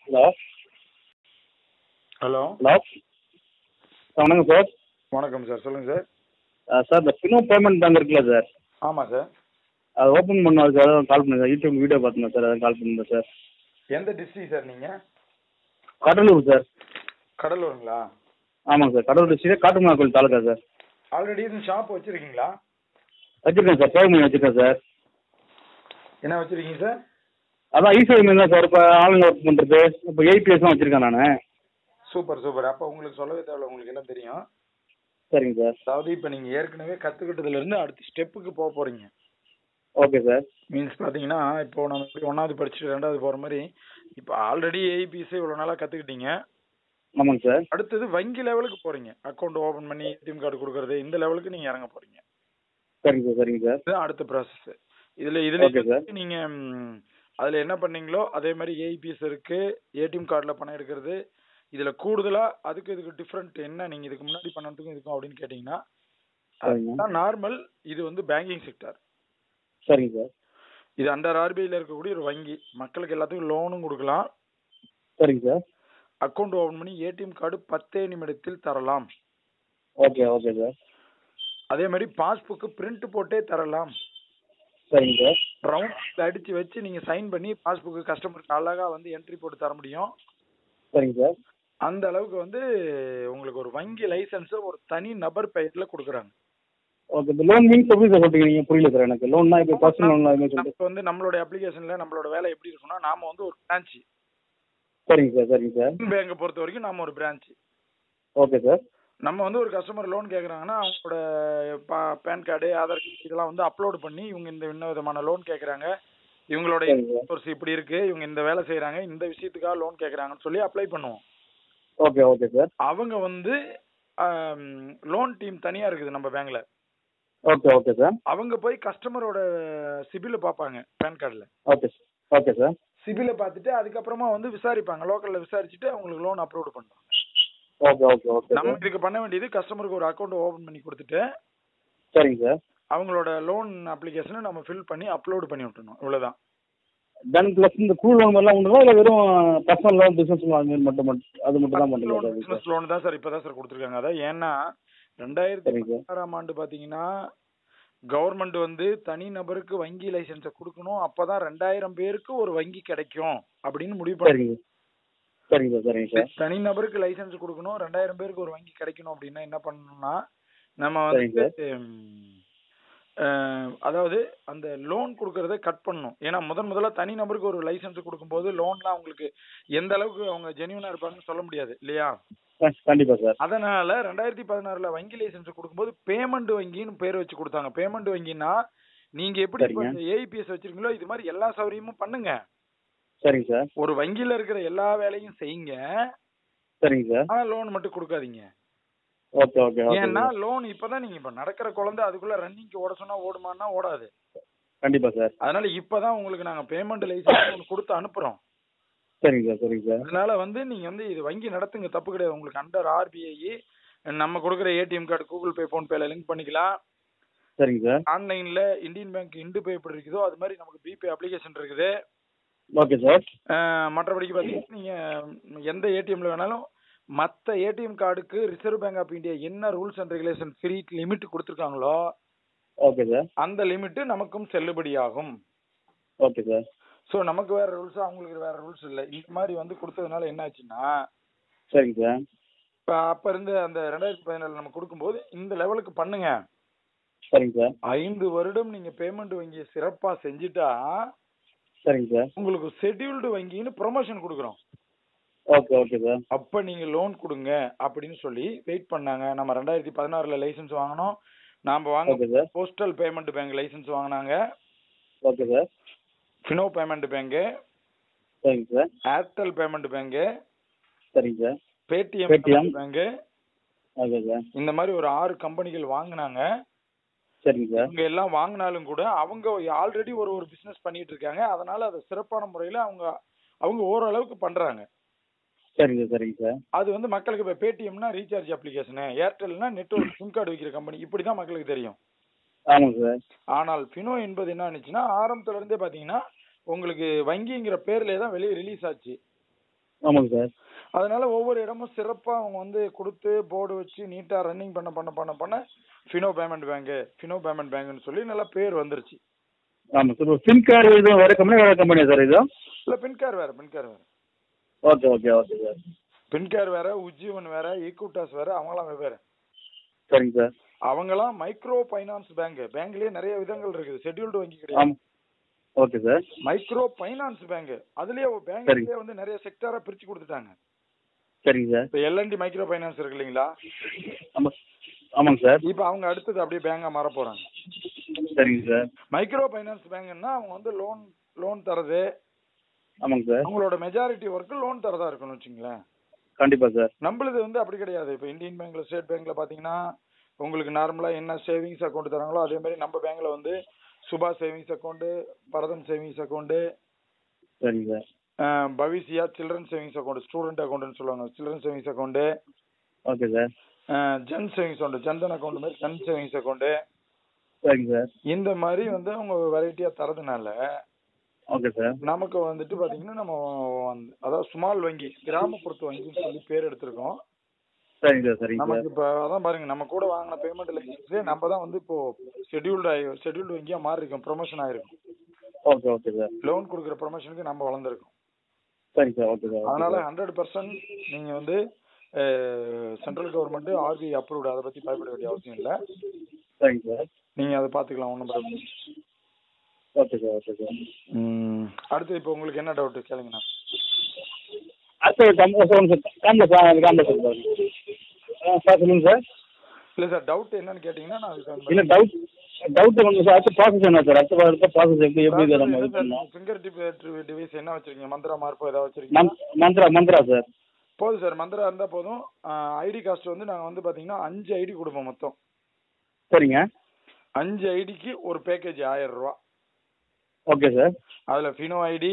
Hello hello hello sir வணக்கம் sir வணக்கம் sir சொல்லுங்க சார் ஆ, சார் இந்த ஃபினோ பேமெண்ட் பேங்க் இருக்குல்ல சார் ஆமாம் சார் அது ஓப்பன் பண்ணதுக்கு அதான் கால் பண்ணேன் சார் யூடியூப் வீடியோ பார்த்தேன் சார் அதான் கால் பண்ணியிருந்தேன் சார் எந்த டிஸ்ட்ரிக் சார் நீங்கள் கடலூர் சார் கடலூருங்களா ஆமாங்க சார் கடலூர் டிஸ்ட்ரிக்ட் காட்டுமங்கலம் கோயில் தாலுக்கா சார் ஆல்ரெடி இது ஷாப் வச்சுருக்கீங்களா வச்சுருக்கேன் சார் பேமெண்ட் வச்சுருக்கேன் சார் என்ன வச்சுருக்கீங்க சார் அதான் ஈஸி தான் சார் இப்போ ஆன்லைன் ஒர்க் பண்ணுறது இப்போ ஏபிஎஸ்லாம் வச்சுருக்கேன் நான் சூப்பர் சூப்பர் அப்போ உங்களுக்கு சொல்லவே தேவையில்ல உங்களுக்கு எல்லாம் தெரியும் சரிங்க சார் அதாவது இப்போ நீங்கள் ஏற்கனவே கற்றுக்கிட்டதுலேருந்து அடுத்த ஸ்டெப்புக்கு போக போகிறீங்க ஓகே சார் மீன்ஸ் பார்த்தீங்கன்னா இப்போ நம்ம எப்படி ஒன்றாவது படிச்சுட்டு ரெண்டாவது போகிற மாதிரி இப்போ ஆல்ரெடி ஏபிஎஸ்ஸே இவ்வளோ நாளாக கற்றுக்கிட்டீங்க ஆமாங்க சார் அடுத்தது வங்கி லெவலுக்கு போகிறீங்க அக்கௌண்ட் ஓப்பன் பண்ணி ஏடிஎம் கார்டு கொடுக்கறது இந்த லெவலுக்கு நீங்கள் இறங்க போகிறீங்க சரிங்க சார் சரிங்க சார் இதுதான் அடுத்த ப்ராசஸ் இதுல இதுல Okay, sir. நீங்க ம், அதுல என்ன பண்ணீங்களோ அதே மாதிரி ஏஇபிஎஸ் இருக்கு ஏடிஎம் கார்டுல பணம் எடுக்கிறது இதுல கூடுதலா அதுக்கு இதுக்கு டிஃப்ரெண்ட் என்ன நீங்க இதுக்கு முன்னாடி பண்ணதுக்கும் இதுக்கும் அப்படின்னு கேட்டீங்கன்னா சரிங்க. அதுதான் நார்மல் இது வந்து பேங்கிங் செக்டர் சரிங்க சார் இது அண்டர் ஆர்பிஐல இருக்கக்கூடிய ஒரு வங்கி மக்களுக்கு எல்லாத்துக்கும் லோனும் கொடுக்கலாம் சரிங்க சார் அக்கௌண்ட் ஓபன் பண்ணி ஏடிஎம் கார்டு பத்தே நிமிடத்தில் தரலாம் ஓகே ஓகே சார் அதே மாதிரி பாஸ்புக் பிரிண்ட் போட்டே தரலாம் சரிங்க சார் ரவுண்ட் அடிச்சு வச்சு நீங்க சைன் பண்ணி பாஸ்புக் கஸ்டமருக்கு அழகா வந்து என்ட்ரி போட்டு தர முடியும் சரிங்க சார் அந்த அளவுக்கு வந்து உங்களுக்கு ஒரு வங்கி லைசன்ஸ் ஒரு தனி நபர் பெயர்ல கொடுக்குறாங்க ஓகே இந்த லோன் மீன்ஸ் எப்படி சார் சொல்றீங்க நீங்கள் புரியல சார் எனக்கு லோன்னா இப்போ பர்சனல் லோன் அதுமாதிரி சொல்லிட்டு நமக்கு வந்து நம்மளோட அப்ளிகேஷன்ல நம்மளோட வேலை எப்படி இருக்கும்னா நாம வந்து ஒரு பிரான்ச் சரிங்க சார் சரிங்க சார் பேங்கை பொறுத்த வரைக்கும் நாம ஒரு பிரான்ச் ஓகே சார் நம்ம வந்து ஒரு கஸ்டமர் லோன் கேக்குறாங்கன்னா அவங்களோட பேன் கார்டு ஆதார் கார்டு இதெல்லாம் வந்து அப்லோட் பண்ணி இவங்க இந்த இன்ன விதமான லோன் கேக்குறாங்க இவங்களோட சரிங்க சோர்ஸ் இப்படி இருக்கு இவங்க இந்த வேலை செய்றாங்க இந்த விஷயத்துக்காக லோன் கேக்குறாங்கன்னு சொல்லி அப்ளை பண்ணுவோம் ஓகே ஓகே சார் அவங்க வந்து லோன் டீம் தனியா இருக்குது நம்ம பேங்க்ல ஓகே ஓகே சார் அவங்க போய் கஸ்டமரோட சிபில பார்ப்பாங்க பேன் கார்டில் ஓகே ஓகே சார் சிபில பார்த்துட்டு அதுக்கப்புறமா வந்து விசாரிப்பாங்க லோக்கல்ல விசாரிச்சுட்டு அவங்களுக்கு லோன் அப்ரூவ் பண்ணுவாங்க ஓகே ஓகே ஓகே நம்ம சார் இதுக்கு பண்ண வேண்டியது கஸ்டமருக்கு ஒரு அக்கௌண்ட் ஓபன் பண்ணி கொடுத்துட்டு சரிங்க சார் அவங்களோட லோன் அப்ளிகேஷனை நம்ம ஃபில் பண்ணி அப்லோட் பண்ணி விட்டுறணும் இவ்வளவுதான் தென் ப்ளஸ் இந்த குழு லோன் மாதிரிலாம் உண்டுங்களா இல்லை வெறும் பர்சனல் லோன் பிஸ்னஸ் லோன் அது மாதிரி மட்டும் மட்டும் அது மட்டும் தான் பண்ணுறீங்களா லோன் சார் பிசினஸ் லோன் தான் சார் இப்பதான் சார் கொடுத்துருக்காங்க அதான் ஏன்னா ரெண்டாயிரத்தி சரிங்க சார் பதினாறாம் ஆண்டு பாத்தீங்கன்னா கவர்மெண்ட் வந்து தனி நபருக்கு வங்கி லைசன்ஸை கொடுக்கணும் அப்பதான் ரெண்டாயிரம் பேருக்கு ஒரு வங்கி கிடைக்கும் அப்படின்னு முடிவு பண்ணி சரிங்க சரிங்க சார் சரிங்க சார் தனி நபருக்கு லைசன்ஸ் கொடுக்கணும் ரெண்டாயிரம் பேருக்கு ஒரு வங்கி கிடைக்கணும் அப்படின்னா என்ன பண்ணணும்னா நம்ம சரிங்க வந்து ம், அஹ், அதாவது அந்த லோன் கொடுக்கறத கட் பண்ணணும் ஏன்னா முதன் முதல்ல தனி நபருக்கு ஒரு லைசன்ஸ் கொடுக்கும்போது லோன்லாம் அவங்களுக்கு எந்த அளவுக்கு அவங்க ஜெனியூனா இருப்பாங்கன்னு சொல்ல முடியாது இல்லையா கண்டிப்பாக சார் அதனால ரெண்டாயிரத்தி பதினாறுல வங்கி லைசன்ஸ் கொடுக்கும்போது பேமெண்ட் வங்கின்னு பேர் வச்சு கொடுத்தாங்க பேமெண்ட் வங்கின்னா நீங்க எப்படி சரிங்க. ஏஇபிஎஸ் வச்சிருக்கீங்களோ இது மாதிரி எல்லா சௌகரியமும் பண்ணுங்க சரிங்க சார் ஒரு வங்கியில இருக்கிற எல்லா வேலையும் செய்யுங்க சரிங்க சார் ஆனா லோன் மட்டும் கொடுக்காதீங்க ஓகே ஓகே ஓகே ஏன்னா லோன் இப்பதான் நீங்க இப்ப நடக்கிற குழந்தை அதுக்குள்ள ரன்னிங்க்கு ஓட சொன்னா ஓடுமான்னா ஓடாது கண்டிப்பாக சார் அதனால இப்பதான் உங்களுக்கு நாங்க பேமெண்ட் லைசன்ஸ் ஒன்று கொடுத்து அனுப்புறோம் சரிங்க சார் சரிங்க சார் அதனால வந்து நீங்க வந்து இது வங்கி நடத்துங்க தப்பு கிடையாது உங்களுக்கு அண்டர் ஆர்பிஐ நம்ம கொடுக்குற ATM card Google pay phone பேல லிங்க் பண்ணிக்கலாம் சரிங்க சார் ஆன்லைன்ல இந்தியன் பேங்க் இண்டு பே எப்படி இருக்குதோ அது மாதிரி நமக்கு பிபே அப்ளிகேஷன் இருக்குது ஓகே சார் அஹ் மற்றபடிக்கு பார்த்தீங்கன்னா நீங்க எந்த ஏடிஎம்ல வேணாலும் மற்ற ஏடிஎம் கார்டுக்கு ரிசர்வ் பேங்க் ஆஃப் இந்தியா என்ன rules and regulation free limit கொடுத்துருக்காங்களோ ஓகே சார் அந்த லிமிட் நமக்கும் செல்லுபடியாகும் ஓகே சார் ஸோ நமக்கு வேற ரூல்ஸ் அவங்களுக்கு வேற ரூல்ஸ் இல்லை இந்த மாதிரி வந்து கொடுத்ததுனால என்ன ஆச்சுன்னா சரிங்க சார் இப்போ அப்போ இருந்து அந்த ரெண்டாயிரத்தி பதினேழு நம்ம கொடுக்கும்போது இந்த லெவலுக்கு பண்ணுங்க சரிங்க சார் ஐந்து வருடம் நீங்க பேமெண்ட் வங்கியை சிறப்பா செஞ்சுட்டா சரிங்க சார் உங்களுக்கு ஷெட்யூல்டு வங்கின்னு ப்ரொமோஷன் கொடுக்குறோம் ஓகே ஓகே சார் அப்ப நீங்க லோன் கொடுங்க அப்படின்னு சொல்லி வெயிட் பண்ணாங்க நம்ம ரெண்டாயிரத்தி பதினாறுல லைசன்ஸ் வாங்கினோம் நாம வாங்க okay sir postal payment bank licence வாங்கினாங்க okay sir Fino payment bank சரிங்க சார் ஏர்டெல் பேமெண்ட் பேங்க் சரிங்க sir Paytm Paytm. Bank okay sir இந்த மாதிரி ஒரு ஆறு கம்பெனிகள் வாங்கினாங்க சரிங்க சார் இவங்க எல்லாம் வாங்கினாலும் கூட அவங்க ஆல்ரெடி ஒரு ஒரு பிசினஸ் பண்ணிட்டு இருக்காங்க அதனால அதை சிறப்பான முறையில அவங்க அவங்க ஓரளவுக்கு பண்றாங்க சரிங்க சரிங்க சார் அது வந்து மக்களுக்கு இப்போ பேடிஎம்னா ரீசார்ஜ் அப்ளிகேஷனு ஏர்டெல்னா நெட்வொர்க் சிம் கார்டு விற்கிற கம்பெனி இப்படி தான் மக்களுக்கு தெரியும் ஆமாங்க சார் ஆனால் ஃபினோ என்பது என்ன ஆச்சுன்னா ஆரம்பத்துல இருந்தே பாத்தீங்கன்னா உங்களுக்கு வங்கிங்கிற பேர்லயே தான் வெளியே ரிலீஸ் ஆச்சு ஆமாங்க சார் அதனால ஒவ்வொரு இடமும் சிறப்பா அவங்க வந்து கொடுத்து போர்டு வச்சு நீட்டா ரன்னிங் பண்ண பண்ண பண்ண பண்ண Fino payment bank Fino payment பேங்க்னு சொல்லி நல்லா பேர் வந்துருச்சு ஆமாம் சார் சிம் கார்டு இது வேறு கம்பெனி வேறு கம்பெனியா சார் இது இல்ல பின்கார் வேற பின்கார் வேற okay okay okay sir Fincare வேற உஜ்ஜீவன் வேற ஈக்குவிட்டாஸ் வேற அவங்களாம் வெவ்வேறு சரிங்க சார் அவங்கலாம் மைக்ரோ ஃபைனான்ஸ் பேங்க் பேங்க்லயே நிறைய விதங்கள் இருக்குது ஷெட்யூல்டு வங்கி கிடையாது ஆமாம் okay sir micro finance bank அதுலயே பேங்க்லயே வந்து நிறைய செக்டாரா பிரிச்சு கொடுத்துட்டாங்க சரிங்க சார் இப்போ எல்என்டி மைக்ரோ ஃபைனான்ஸ் இருக்கு இல்லைங்களா ஆமாம் ஆமாங்க சார் இப்போ அவங்க அடுத்தது அப்படியே பேங்கா மாற போறாங்க சரிங்க சார் மைக்ரோ ஃபைனான்ஸ் பேங்க்னா அவங்க வந்து லோன் லோன் தரது ஆமாங்க சார் அவங்களோட மெஜாரிட்டி ஒர்க்கு லோன் தரதா இருக்கணும் வச்சுங்களேன் கண்டிப்பாக சார் நம்மளுது வந்து அப்படி கிடையாது இப்போ இந்தியன் பேங்க்ல ஸ்டேட் பேங்க்ல பாத்தீங்கன்னா உங்களுக்கு நார்மலா என்ன சேவிங்ஸ் அக்கௌண்ட் தராங்களோ அதே மாதிரி நம்ம பேங்க்ல வந்து Subha savings account Bharathan savings account சரிங்க சார் பவிசியா சில்ட்ரன் சேவிங்ஸ் அக்கௌண்ட் ஸ்டூடெண்ட் அக்கௌண்ட்னு சொல்லுவாங்க children savings account okay sir Jan savings account Jan Dhan account மாதிரி ஜன் சேவிங்ஸ் அக்கௌண்ட் சரிங்க சார் இந்த மாதிரி வந்து அவங்க வெரைட்டியா தரதுனால ஓகே சார் நமக்கு வந்துட்டு பாத்தீங்கன்னா நம்ம வந்து- அதாவது ஸ்மால் வங்கி கிராமப்புறத்து வங்கின்னு சொல்லி பேர் எடுத்திருக்கோம் சரிங்க சார் சரிங்க சார் நமக்கு இப்ப அதான் பாருங்க நம்ம கூட வாங்கின பேமெண்ட் லைசன்ஸ்லயே நம்ம தான் வந்து இப்போ ஷெட்யூல்டு ஆகி ஷெட்யூல்டு வங்கியா மாறி இருக்கோம் ப்ரொமோஷன் ஆயிருக்கும் ஓகே ஓகே சார் லோன் கொடுக்குற ப்ரொமோஷனுக்கு நம்ம வளர்ந்துருக்கோம் சரிங்க சார் ஓகே சார் அதனால ஹண்ட்ரட் பர்சன்ட் நீங்க வந்து சென்ட்ரல் கவர்மெண்ட் ஆர்பிஐ அப்ரூவ்டு அதை பத்தி பயப்பட வேண்டிய அவசியம் இல்லை சரிங்க சார் நீங்க அதை பாத்துக்கலாம் ஒன்றும் பிரச்சனை இல்லை. ஓகே சார் ஓகே சார் ம். அடுத்து இப்போ உங்களுக்கு என்ன டவுட் கேளுங்கண்ணா அடுத்து company sir Kamil sir Kamil sir ஆ சார் சொல்லுங்கள் சார் இல்ல சார் டவுட் என்னன்னு கேட்டீங்கன்னா நான் அதுக்கு தகுந்த இல்லை டவுட் டவுட் கொஞ்சம் சார் அடுத்த ப்ராசஸ் என்ன சார் அடுத்த அடுத்த ப்ராசஸ் எப்படி எப்படி இதை நம்ம இது பண்ணலாம் ஃபிங்கர் டிப் டிவைஸ் என்ன வச்சிருக்கீங்க மந்திரா மார்போ ஏதாவது வச்சிருக்கீங்க மந்த் மந்த்ரா மந்த்ரா சார் போதும் சார் மந்திரா இருந்தா போதும் ஐடி காஸ்ட் வந்து நாங்க வந்து பாத்தீங்கன்னா அஞ்சு ஐடி கொடுப்போம் மொத்தம் சரிங்க அஞ்சு ஐடிக்கு ஒரு பேக்கேஜ் ஆயிரம் ரூபா ஓகே சார் அதுல Fino ID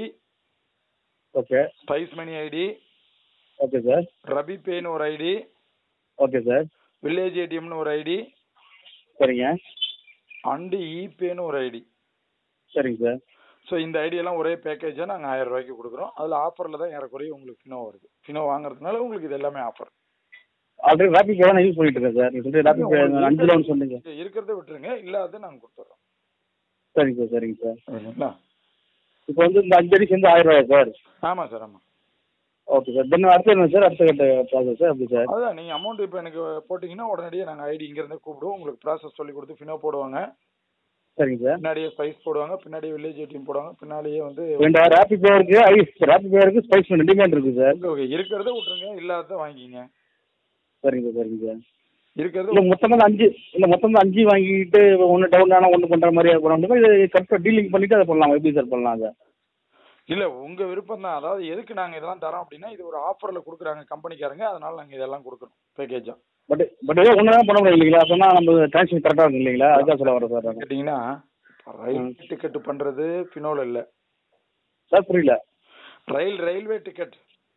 okay spice money ID okay sir ரபி பேன்னு ஒரு ஐடி ஓகே சார் வில்லேஜ் ஏடிஎம்னு ஒரு ஐடி சரிங்க அண்டு இபேன்னு ஒரு ஐடி சரிங்க சார் ஸோ இந்த ஐடி எல்லாம் ஒரே பேக்கேஜா நாங்க ஆயிரம் ரூபாய்க்கு கொடுக்குறோம் அதுல ஆஃபர்ல தான் ஏறக்குறைய உங்களுக்கு ஃபினோ வருது ஃபினோ வாங்குறதுனால உங்களுக்கு இது எல்லாமே ஆஃபர் ஆல்ரெடி ராபிக் பே தான் யூஸ் பண்ணிட்டு இருக்கேன் சார் நீங்கள் சொல்லிட்டு ராபிக் பே அஞ்சு லோன் சொன்னீங்க இருக்கிறத விட்டுருங்க இல்லாத நாங்க கொடுத்துறோம் சரிங்க சார் சரிங்க சார் சரிங்களா இப்போ வந்து இந்த அஞ்சு அடி சேர்ந்து ஆயிரம் ரூபாயா சார் ஆமா சார் ஆமா ஓகே சார் தென் அடுத்து என்ன சார் அடுத்த கட்ட ப்ராசஸ் சார் அப்படி சார் அதான் நீங்க அமௌண்ட் இப்போ எனக்கு போட்டீங்கன்னா உடனடியே நாங்க ஐடி இங்க இருந்தே கூப்பிடுவோம் உங்களுக்கு ப்ராசஸ் சொல்லி கொடுத்து ஃபினோ போடுவாங்க சரிங்க சார் பின்னாடியே ஸ்பைஸ் போடுவாங்க பின்னாடியே வில்லேஜ் ஏடிஎம் போடுவாங்க பின்னாடியே வந்து ரெண்டு ராபிக் பே இருக்கு ஐஸ் ராபிக் பே இருக்கு ஸ்பைஸ் ரெண்டுமே இருக்கு சார் ஓகே ஓகே இருக்கிறத விட்டுருங்க இல்லாதத வாங்கிக்கிங்க சரிங்க சார் சரிங்க சார் இருக்கிறது இல்லை மொத்தமாக அஞ்சு இல்லை மொத்தமாக அஞ்சு வாங்கிட்டு ஒன்று டவுன் ஆனால் ஒன்று பண்ணுற மாதிரி பண்ண முடியுமா இது கரெக்டாக டீலிங் பண்ணிட்டு அதை பண்ணலாம் எப்படி சார் பண்ணலாம் அதை இல்ல உங்க விருப்பம் தான் அதாவது எதுக்கு நாங்க இதெல்லாம் தரோம் அப்படின்னா இது ஒரு ஆஃபர்ல கொடுக்குறாங்க கம்பெனிக்காரங்க அதனால நாங்க இதெல்லாம் கொடுக்குறோம் பேக்கேஜா பட் பட் ஏதோ ஒன்று தான் பண்ண முடியும் இல்லைங்களா சொன்னால் நம்ம டிரான்ஸ்ஃபர் கரெக்டாக இருக்கும் இல்லைங்களா அதுதான் சொல்ல வரேன் சார் நான் கேட்டீங்கன்னா ரயில் டிக்கெட் பண்றது ஃபினோல இல்ல சார் புரியல rail railway ticket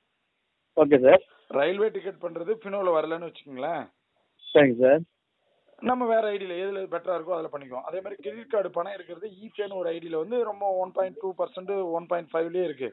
okay sir railway ticket பண்றது ஃபினோல வரலன்னு வச்சுக்கோங்களேன் சரிங்க சார் நம்ம வேற ஐடியில் எதுல பெட்டரா இருக்கோ அதில் பண்ணிக்குவோம் அதே மாதிரி கிரெடிட் கார்டு பணம் இருக்கிறது ஈபேன்னு ஒரு ஐடியில் வந்து ரொம்ப one point two percent one point ஃபைவ்லேயே இருக்கு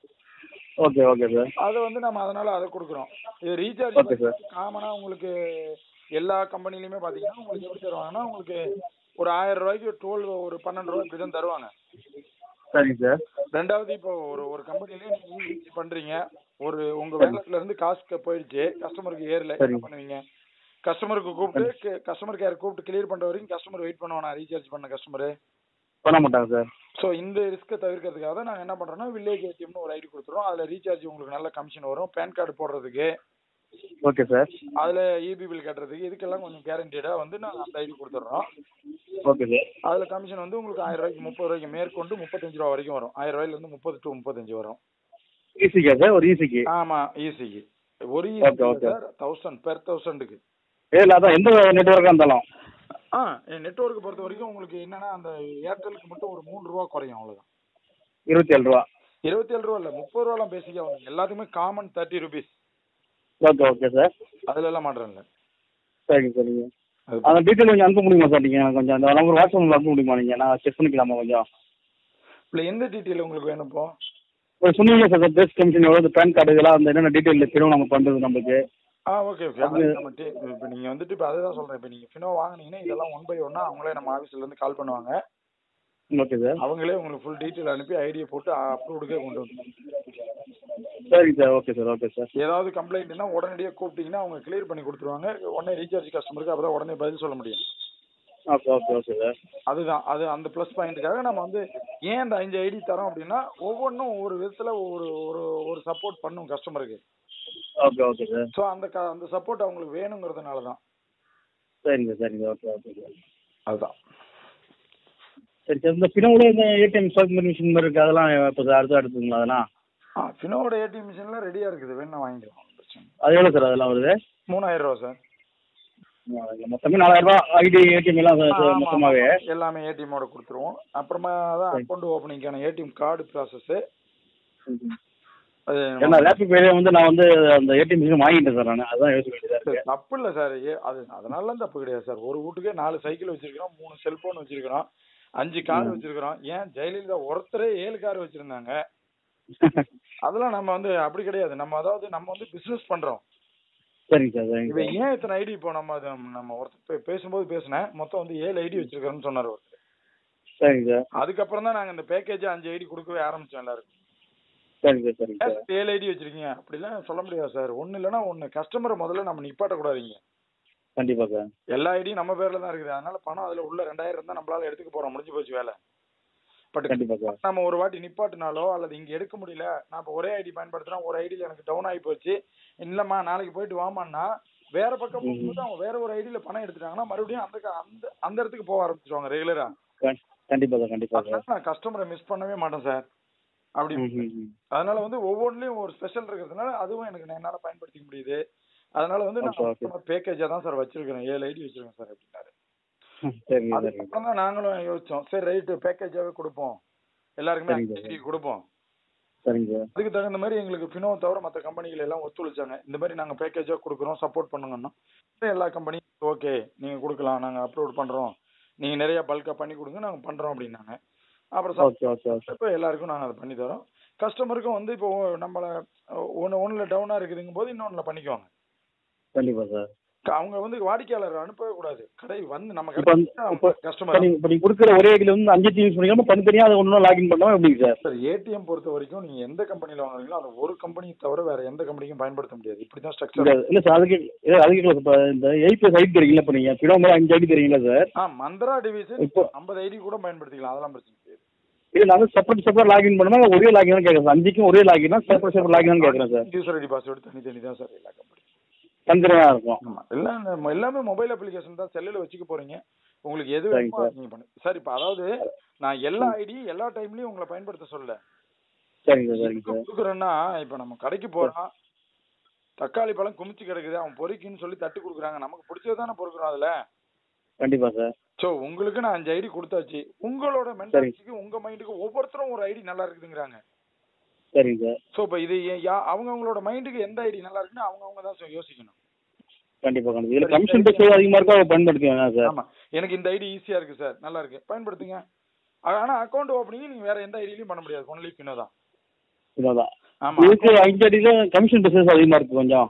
ஓகே ஓகே சார் அதை வந்து நம்ம அதனால அதை கொடுக்குறோம் இது Okay, ரீசார்ஜ் sir. காமனாக உங்களுக்கு எல்லா கம்பெனிலையுமே பார்த்தீங்கன்னா உங்களுக்கு எப்படி தருவாங்கன்னா உங்களுக்கு ஒரு ஆயிரம் ரூபாய்க்கு டுவெல் ஒரு பன்னெண்டு ரூபாய் இப்படி தான் தருவாங்க சரிங்க சார் ரெண்டாவது இப்போ ஒரு ஒரு கம்பெனிலேயே நீங்க யூஸ் பண்றீங்க ஒரு உங்க வேலட்ல இருந்து காசு போயிடுச்சு கஸ்டமருக்கு ஏறல என்ன சரி. பண்ணுவீங்க கஸ்டமருக்கு கூப்பிட்டு கஸ்டமர் கேர் கூப்பிட்டு கிளியர் பண்ற வரைக்கும் கஸ்டமர் வெயிட் பண்ணுவானா ரீசார்ஜ் பண்ண கஸ்டமர் பண்ண மாட்டாங்க சார் ஸோ இந்த ரிஸ்க்கை தவிர்க்கிறதுக்காக தான் நாங்கள் என்ன பண்றோம்னா வில்லேஜ் ஏடிஎம்னு ஒரு ஐடி கொடுத்துருவோம் அதுல ரீசார்ஜ் உங்களுக்கு நல்ல கமிஷன் வரும் பேன் கார்டு போடுறதுக்கு ஓகே சார் அதுல இபி பில் கட்டுறதுக்கு இதுக்கெல்லாம் கொஞ்சம் கேரண்டீடா வந்து நாங்கள் அந்த ஐடி கொடுத்துட்றோம் ஓகே சார் அதுல கமிஷன் வந்து உங்களுக்கு ஆயிரம் ரூபாய்க்கு முப்பது ரூபாய்க்கு மேற்கொண்டு முப்பத்தஞ்சு ரூபா வரைக்கும் வரும் ஆயிரம் ரூபாயில இருந்து முப்பது டு முப்பத்தஞ்சு வரும் ஈஸிக்கா சார் ஒரு ஈஸிக்கு ஆமா ஈஸிக்கு ஒரு Okay, easy okay. Sir thousand per தௌசண்ட்க்கு இல்லை அதான் எந்த நெட்ஒர்க்காக இருந்தாலும் ஆ நெட்ஒர்க் பொறுத்த வரைக்கும் உங்களுக்கு என்னன்னா அந்த ஏர்டெலுக்கு மட்டும் ஒரு மூணு ரூபா குறையும் அவ்வளவுதான் இருபத்தி ஏழு ரூபா இருபத்தி ஏழு ரூபா இல்ல முப்பது ரூபாலாம் பேசிக்கா வரும் எல்லாத்துக்குமே common thirty rupees okay okay sir அதுல எல்லாம் மாற்றம் இல்ல சரிங்க சரிங்க அது அந்த டீட்டெயில் கொஞ்சம் அனுப்ப முடியுமா சார் நீங்கள் கொஞ்சம் அந்த நம்பர் வாட்ஸ்அப்பில் அனுப்ப முடியுமா நீங்கள் நான் செக் பண்ணிக்கலாமா கொஞ்சம் இல்ல எந்த டீட்டெயில் உங்களுக்கு வேணும் இப்போ இப்போ சொன்னீங்க சார் பேஸ் கமிஷன் எவ்வளோ பேன் கார்டு இதெல்லாம் அந்த என்னென்ன டீட்டெயில் தெரியும் நம்ம பண்ணுறது நம்மளுக்கு ஆ ஓகே ஓகே அது நம்ம டே இப்போ நீங்கள் வந்துட்டு இப்போ அதை தான் சொல்கிறேன் இப்போ நீங்கள் ஃபினோ வாங்குனீங்கன்னா இதெல்லாம் ஒன் பை ஒன்னாக அவங்களே நம்ம ஆஃபீஸ்லேருந்து கால் பண்ணுவாங்க ஓகே சார் அவங்களே உங்களுக்கு ஃபுல் டீட்டெயில் அனுப்பி ஐடியை போட்டு அப்ரூவ்டுக்கே கொண்டு வந்து சரிங்க sir okay sir okay sir ஏதாவது கம்ப்ளைண்ட்னா உடனடியாக கூப்பிட்டீங்கன்னா அவங்க கிளியர் பண்ணி கொடுத்துருவாங்க உடனே ரீசார்ஜ் கஸ்டமருக்கு அப்போ உடனே பதில் சொல்ல முடியும் ஓகே ஓகே ஓகே சார் அதுதான் அது அந்த ப்ளஸ் பாயிண்ட்டுக்காக நம்ம வந்து ஏன் இந்த அஞ்சு ஐடி தரோம் அப்படின்னா ஒவ்வொன்றும் ஒவ்வொரு விதத்தில் ஒரு ஒரு ஒரு சப்போர்ட் பண்ணும் கஸ்டமருக்கு ஓகே ஓகே சார் ஸோ அந்த க அந்த சப்போர்ட் அவங்களுக்கு வேணுங்கிறதுனால தான் சரிங்க சரிங்க ஓகே ஓகே சார் அதுதான் சரி சார் இந்த பினோவில் இந்த ஏடிஎம் ஸ்வாப் மிஷின் மாதிரி இருக்குது அதெல்லாம் இப்போ சார் அடுத்து அடுத்துங்களா அதெல்லாம் ஆ ஃபினோட ஏடிஎம் மிஷின்லாம் ரெடியாக இருக்குது வேணா வாங்கிக்கலாம் ஒண்ணும் பிரச்சனை இல்லை. அது எவ்வளோ சார் அதெல்லாம் வருது மூணாயிரம் ரூபா சார் மொத்தமே நாலாயிரம் ரூபா ஐடி ஏடிஎம் எல்லாம் ஆமா, ஆமா, மொத்தமாகவே ஆமா. எல்லாமே ஏடிஎம்மோட கொடுத்துருவோம் அப்புறமா தான் சரி. அக்கௌண்ட் ஓப்பனிங்கான ஏடிஎம் கார்டு ப்ராசஸ்ஸு அது ஏன்னா லேப்டாப் வேலையை வந்து நான் வந்து அந்த ஏடிஎம் மிஷின் வாங்கிட்டேன் சார் நான் அதான் யோசிக்க வேண்டியதாக இருக்கு தப்பு இல்லை சார் ஏ அது அதனால தப்பு கிடையாது சார் ஒரு வீட்டுக்கே நாலு சைக்கிள் வச்சிருக்கிறோம் மூணு செல்போன் வச்சிருக்கிறோம் அஞ்சு கார் ம். வச்சிருக்கிறோம் ஏன் ஜெயலலிதா ஒருத்தரே ஏழு கார் வச்சிருந்தாங்க அதெல்லாம் நம்ம வந்து அப்படி கிடையாது நம்ம அதாவது நம்ம வந்து பிசினஸ் பண்றோம் சரிங்க சார் சரிங்க இவன் சார் ஏன் இத்தனை ஐடி இப்போ நம்ம அது நம்ம ஒருத்தர் பே- பேசும்போது பேசினேன் மொத்தம் வந்து ஏழு ஐடி வச்சிருக்கிறோம்னு சொன்னார் ஒருத்தர் சரிங்க சார் அதுக்கப்புறம் தான் நாங்க இந்த பேக்கேஜ் அஞ்சு ஐடி கொடுக்கவே ஆரம்பிச்சோம் எல்லாருக்கும் சரிங்க சார் சரிங்க ஏன் சார் சார் ஏழு ஐடி வச்சிருக்கீங்க அப்படிலாம் சொல்ல முடியாது சார் ஒண்ணு இல்லைன்னா ஒண்ணு கஸ்டமரை முதல்ல நம்ம நிப்பாட்டக்கூடாதீங்க கண்டிப்பாக சார் எல்லா ஐடியும் நம்ம பேர்ல தான் இருக்குது அதனால பணம் அதுல உள்ள ரெண்டாயிரம் தான் நம்மளால எடுத்துக்க போறோம் முடிஞ்சு போச்சு வேலை பட் கண்டிப்பாக சார் நம்ம ஒரு வாட்டி நிப்பாட்டினாலோ அல்லது இங்க எடுக்க முடியல நான் இப்போ ஒரே ஐடி பயன்படுத்துறேன் ஒரு ஐடியில் எனக்கு டவுன் ஆகி போச்சு இல்லம்மா நாளைக்கு போயிட்டு வாமான்னா வேற பக்கம் ம். போகும்போது அவங்க வேற ஒரு ஐடியில் பணம் எடுத்துட்டாங்கன்னா மறுபடியும் அந்த க- அந்த அந்த இடத்துக்கு போக ஆரம்பிச்சிருவாங்க ரெகுலரா கண்- கண்டிப்பாக சார் கண்டிப்பாக சார் அதனால நான் கஸ்டமரை மிஸ் பண்ணவே மாட்டேன் சார் அப்படி ம் ம் ம் அதனால வந்து ஒவ்வொன்றிலையும் ஒரு ஸ்பெஷல் இருக்கிறதுனால அதுவும் எனக்கு நான் என்னால பயன்படுத்திக்க முடியுது அதனால வந்து Okay, okay. நான் பேக்கேஜா தான் சார் வச்சிருக்கிறேன் ஏழு ஐடி வச்சிருக்கேன் சார் அப்படின்னாரு சரிங்க சரிங்க அதுக்கப்புறம் தான் நாங்களும் யோசிச்சோம் சரி ரைட்டு பேக்கேஜாவே கொடுப்போம் எல்லாருக்குமே சரிங்க அஞ்சு ஐடி கொடுப்போம் சரிங்க சார் அதுக்கு தகுந்த மாதிரி எங்களுக்கு ஃபினோ தவிர மற்ற கம்பெனிகள் எல்லாம் ஒத்துழைச்சாங்க இந்த மாதிரி நாங்க பேக்கேஜா கொடுக்குறோம் சப்போர்ட் பண்ணுங்கன்னா எல்லா கம்பெனியும் ஓகே நீங்க கொடுக்கலாம் நாங்க அப்லோட் பண்றோம் நீங்க நிறைய பல்கா பண்ணி கொடுங்க நாங்க பண்றோம் அப்படின்னாங்க அப்புறம் ஓகே ஓகே ஓகே இப்போ எல்லாருக்கும் நாங்க அதை பண்ணி தரோம் கஸ்டமருக்கும் வந்து இப்போ நம்மள ஒன்று ஒன்றுல டவுனா இருக்குதுங்கும் போது இன்னொன்னுல பண்ணிக்குவாங்க கண்டிப்பாக சார் க- அவங்க வந்து வாடிக்கையாளர் அனுப்பவே கூடாது கடை வந்து நம்ம இப்போ வந்து- இப்போ இப்போ கஸ்டமர் நீங்கள் இப்போ நீங்கள் கொடுக்குற ஒரே ஐடியில் வந்து அஞ்சு யூஸ் பண்ணிக்காம தனித்தனியாக அதை ஒன்று லாகின் பண்ணாமல் எப்படிங்க சார் சார் ஏடிஎம் பொறுத்த வரைக்கும் நீங்க எந்த கம்பெனில வாங்குறீங்களோ அந்த ஒரு கம்பெனி தவிர வேற எந்த கம்பெனிக்கும் பயன்படுத்த முடியாது இப்படிதான் ஸ்ட்ரக்சர் இல்லை இல்லை சார் அதுக்கு இல்லை அதுக்கு இல்லை இப்போ இந்த எயிட் ப்ளஸ் ஐடி தரீங்களா இப்போ நீங்கள் பிடோ மாதிரி அஞ்சு ஐடி தரீங்களா சார் ஆ மந்த்ரா டிவிஷன் இப்போ ஐம்பது ஐடி கூட பயன்படுத்திக்கலாம் அதெல்லாம் பிரச்சனை கிடையாது இல்லை நான் வந்து செப்பரேட் செப்பரேட் லாகின் பண்ணணும் ஒரே லாகின் தான் கேட்குறேன் சார் அஞ்சுக்கும் ஒரே லாகினா செப்பரேட் செப்பரேட் லாகின் தான் கேட்குறேன் சார் யூசர் ஐடி பாஸ்வேர்டு தனி தனி தான் சார் எல்லா கம்பெனி தனித்தனியாக இருக்கும் ஆமா எல்லாம் நம்ம எல்லாமே மொபைல் அப்ளிகேஷன் தான் செல்லுல வச்சுக்க போறீங்க உங்களுக்கு எது சரிங்க வேணுமோ சார். அதை நீங்க பண்ணுங்க சார் இப்போ அதாவது நான் எல்லா ஐடி எல்லா டைம்லயும் உங்களை பயன்படுத்த சொல்லல சரிங்க சார் சரிங்க எதுக்கு சார் கொடுக்குறேன்னா இப்போ நம்ம கடைக்கு போறோம் தக்காளி பழம் குமிச்சு கிடக்குது அவன் பொறிக்குன்னு சொல்லி தட்டு கொடுக்குறாங்க நமக்கு பிடிச்சது தானே பொறுக்குறோம் அதுல கண்டிப்பாக சார் ஸோ உங்களுக்கு நான் அஞ்சு ஐடி கொடுத்தாச்சு உங்களோட மென்டாலிட்டிக்கு உங்க மைண்டுக்கு ஒவ்வொருத்தரும் ஒரு ஐடி நல்லா இருக்குதுங்கிறாங்க சரிங்க சார் ஸோ இப்போ இது ஏன் யா- அவங்கவங்களோட மைண்டுக்கு எந்த ஐடி நல்லா இருக்குன்னு அவங்கவங்க தான் சொ- யோசிக்கணும் கண்டிப்பாக கண்டிப்பாக இதில் கமிஷன் பேஸ் அதிகமாக இருக்கோ அதை பயன்படுத்திக்கோங்க சார் ஆமா எனக்கு இந்த ஐடி ஈஸியா இருக்கு சார் நல்லா இருக்கு பயன்படுத்துங்க ஆனா அக்கௌண்ட் ஓப்பனிங் நீங்க வேற எந்த ஐடியிலையும் பண்ண முடியாது ஒன்லி பின்னோ தான் இதான் ஆமா இதுக்கு அஞ்சு அடியில் கமிஷன் பேசஸ் அதிகமாக இருக்குது கொஞ்சம்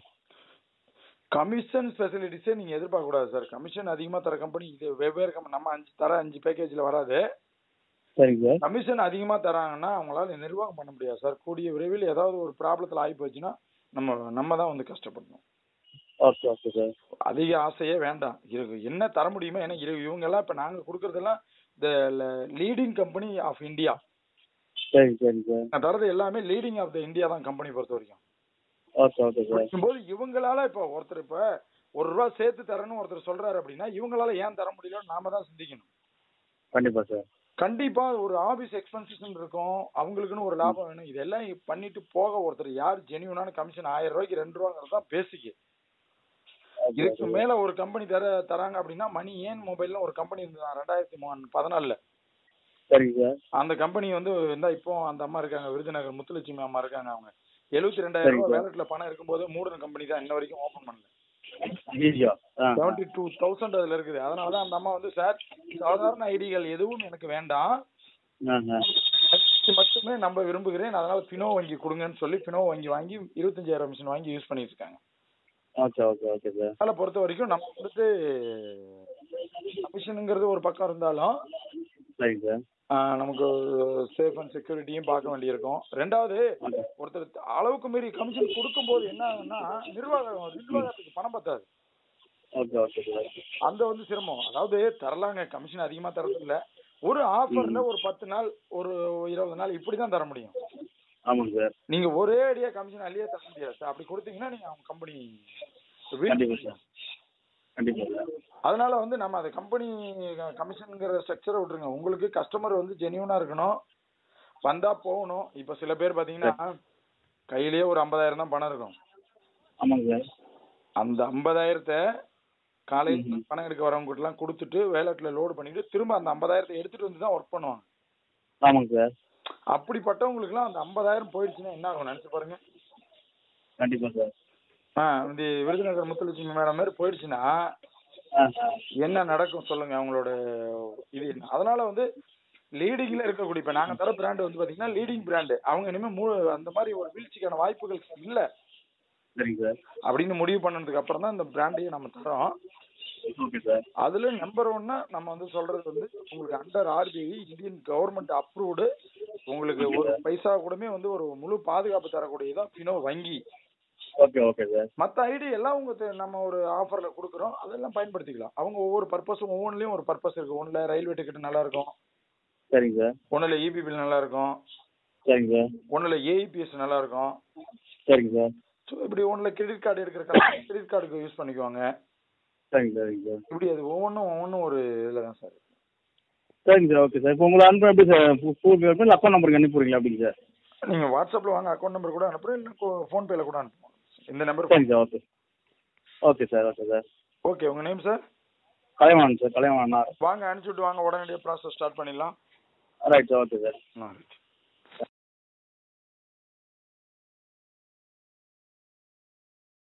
கமிஷன் ஃபெசிலிட்டிஸே நீங்க எதிர்பார்க்க கூடாது சார் கமிஷன் அதிகமா தர கம்பெனி இது வெவ்வேறு கம்பெனி நம்ம அஞ்சு தர அஞ்சு பேக்கேஜ்ல வராது சரிங்க சார் கமிஷன் அதிகமா தராங்கன்னா அவங்களால நிர்வாகம் பண்ண முடியாது சார் கூடிய விரைவில் ஏதாவது ஒரு ப்ராப்ளத்துல ஆகி போச்சுன்னா நம்ம நம்ம தான் வந்து கஷ்டப்படணும் ஓகே ஓகே சார் அதிக ஆசையே வேண்டாம் இருக்கு என்ன தர முடியுமோ ஏன்னா இரு- இவங்க எல்லாம் இப்ப நாங்க கொடுக்கறதெல்லாம் the leading company of India சரி சரிங்க சார் நான் தரது எல்லாமே லீடிங் ஆஃப் த இந்தியா தான் கம்பெனி பொறுத்த வரைக்கும் ஓகே ஓகே சார் போது இவங்களால இப்ப ஒருத்தர் இப்ப ஒரு ரூபா சேர்த்து தரேன்னு ஒருத்தர் சொல்றாரு அப்படின்னா இவங்களால ஏன் தர முடியலன்னு நாம தான் சிந்திக்கணும் கண்டிப்பாக சார் கண்டிப்பா ஒரு ஆபீஸ் எக்ஸ்பென்சஸ் இருக்கும் அவங்களுக்குன்னு ஒரு லாபம் வேணும் இதெல்லாம் பண்ணிட்டு போக ஒருத்தர் யார் ஜெனியூனான கமிஷன் ஆயிரம் ரூபாய்க்கு ரெண்டு ரூபாங்கிறது தான் பேசிக்கு ஓகே இதுக்கு ஓகே மேல ஒரு கம்பெனி தர தராங்க அப்படின்னா மணி ஏன் மொபைல்ல ஒரு கம்பெனி இருந்தது ரெண்டாயிரத்தி மூணு பதினாலுல சரிங்க சார் அந்த கம்பெனி வந்து இந்த இப்போ அந்த அம்மா இருக்காங்க விருதுநகர் முத்துலட்சுமி அம்மா இருக்காங்க அவங்க எழுபத்தி ரெண்டாயிரம் சரிங்க ரூபாய் சார். வேலட்ல பணம் இருக்கும்போது மூடின கம்பெனி தான் இன்ன வரைக்கும் ஓபன் பண்ணல ஐயோ ஆ செவன்டி டூ தௌசண்ட் அதுல இருக்குது அதனால தான் அந்த அம்மா வந்து சார் சாதாரண ஐடிகள் எதுவும் எனக்கு வேண்டாம் ஆ ஆ இது மட்டுமே எல்லாருமே நம்ப விரும்புகிறேன் அதனால பினோ வங்கி கொடுங்கன்னு சொல்லி பினோ வங்கி வாங்கி இருபத்தஞ்சாயிரம் மிஷின் வாங்கி யூஸ் பண்ணிட்டு இருக்காங்க ஓகே ஓகே ஓகே சார் அதனால பொறுத்த வரைக்கும் நம்ம வந்துட்டு கமிஷனுங்கிறது ஒரு பக்கம் இருந்தாலும் சரிங்க சார் ஆஹ் நமக்கு சேஃப் அண்ட் செக்யூரிட்டியும் பார்க்க வேண்டியிருக்கும் ரெண்டாவது ஓகே ஒருத்தர் அளவுக்கு மீறி கமிஷன் கொடுக்கும்போது என்ன ஆகும்னா நிர்வாகம் நிர்வாகத்துக்கு பணம் பத்தாது ஓகே ஓகே சார் அந்த வந்து சிரமம் அதாவது தரலாங்க கமிஷன் அதிகமா தரது இல்ல ஒரு ஆஃபர்ல ஒரு பத்து நாள் ஒரு இருபது நாள் இப்படிதான் தர முடியும் ஆமாங்க சார் நீங்க ஒரே அடியா கமிஷன் அள்ளியே தர முடியாது சார் அப்படி கொடுத்தீங்கன்னா நீங்க அவங்க கம்பெனி கண்டிப்பா சார் கண்டிப்பா சார் அதனால வந்து நம்ம அந்த கம்பெனி கமிஷனுங்கிற ஸ்ட்ரக்சரை விட்டுருங்க உங்களுக்கு கஸ்டமர் வந்து ஜெனியூனா இருக்கணும் வந்தா போகணும் இப்ப சில பேர் பாத்தீங்கன்னா கையிலேயே ஒரு ஐம்பதாயிரம் தான் பணம் இருக்கும் ஆமாங்க சார் அந்த ஐம்பதாயிரத்தை காலையில் ம்ஹும். பணம் எடுக்க வரவங்க எல்லாம் கொடுத்துட்டு வேலட்ல லோடு பண்ணிட்டு திரும்ப அந்த ஐம்பதாயிரத்தை எடுத்துட்டு வந்து தான் ஒர்க் பண்ணுவாங்க ஆமாங்க சார் அப்படிப்பட்டவங்களுக்குலாம் அந்த ஐம்பதாயிரம் போயிடுச்சுன்னா என்ன ஆகும் நினைச்சு பாருங்க கண்டிப்பா சார் ஆ இந்த விருதுநகர் முத்துலட்சுமி மேடம் மாதிரி போயிடுச்சுன்னா ஆ என்ன நடக்கும் சொல்லுங்க அவங்களோட இது என்ன அதனால வந்து லீடிங்ல இருக்கக்கூடிய இப்ப நாங்க தர பிராண்ட் வந்து பாத்தீங்கன்னா லீடிங் பிராண்டு அவங்க இனிமே மூ அந்த மாதிரி ஒரு வீழ்ச்சிக்கான வாய்ப்புகள் இல்ல சரிங்க சார் அப்படின்னு முடிவு பண்ணதுக்கு அப்புறம் தான் இந்த பிராண்டையே நம்ம தரோம் ஓகே சார் அதுல நம்பர் ஒன்னா நம்ம வந்து சொல்றது வந்து உங்களுக்கு under RBI Indian government approved உங்களுக்கு ஒரு பைசா கூடமே வந்து ஒரு முழு பாதுகாப்பு தரக்கூடியதான் பினோ வங்கி ஓகே ஓகே சார் மத்த ஐடி எல்லாம் உங்க தெ- நம்ம ஒரு ஆஃபர்ல கொடுக்குறோம் அதெல்லாம் பயன்படுத்திக்கலாம் அவங்க ஒவ்வொரு பர்பஸும் ஒவ்வொன்றுலயும் ஒரு பர்பஸ் இருக்கு ஒண்ணுல ரயில்வே டிக்கெட் நல்லா இருக்கும் சரிங்க சார் ஒண்ணுல இபி பில் நல்லா இருக்கும் சரிங்க சார் ஒண்ணுல ஏஇபிஎஸ் நல்லா இருக்கும் சரிங்க சார் ஸோ இப்படி ஒண்ணுல கிரெடிட் கார்டு எடுக்கிற கிரெடிட் கார்டுக்கு யூஸ் பண்ணிக்குவாங்க சரிங்க சரிங்க சார் இப்படி அது ஒவ்வொன்றும் ஒவ்வொன்றும் ஒரு இதுல தான் சார் சரிங்க சார் ஓகே சார் இப்போ உங்களை அனுப்ப எப்படி சார் ஃபோன் பே இல்லை அக்கௌண்ட் நம்பருக்கு அனுப்பி விடுறீங்களா அப்படிங்க சார் நீங்க வாட்ஸ்அப்ல வாங்க அக்கௌண்ட் நம்பர் கூட அனுப்புறேன் இல்லை ஃபோன் பேல கூட அனுப்புவோம் இந்த நம்பர் சரிங்க sir okay okay sir okay sir okay உங்க name sir Kalaivanan sir Kalaivanan வாங்க அனுப்பிச்சு விட்டு வாங்க உடனடியாக ப்ராசஸ் ஸ்டார்ட் பண்ணிடலாம் ரைட் சார் ஓகே சார் ஆ ரைட்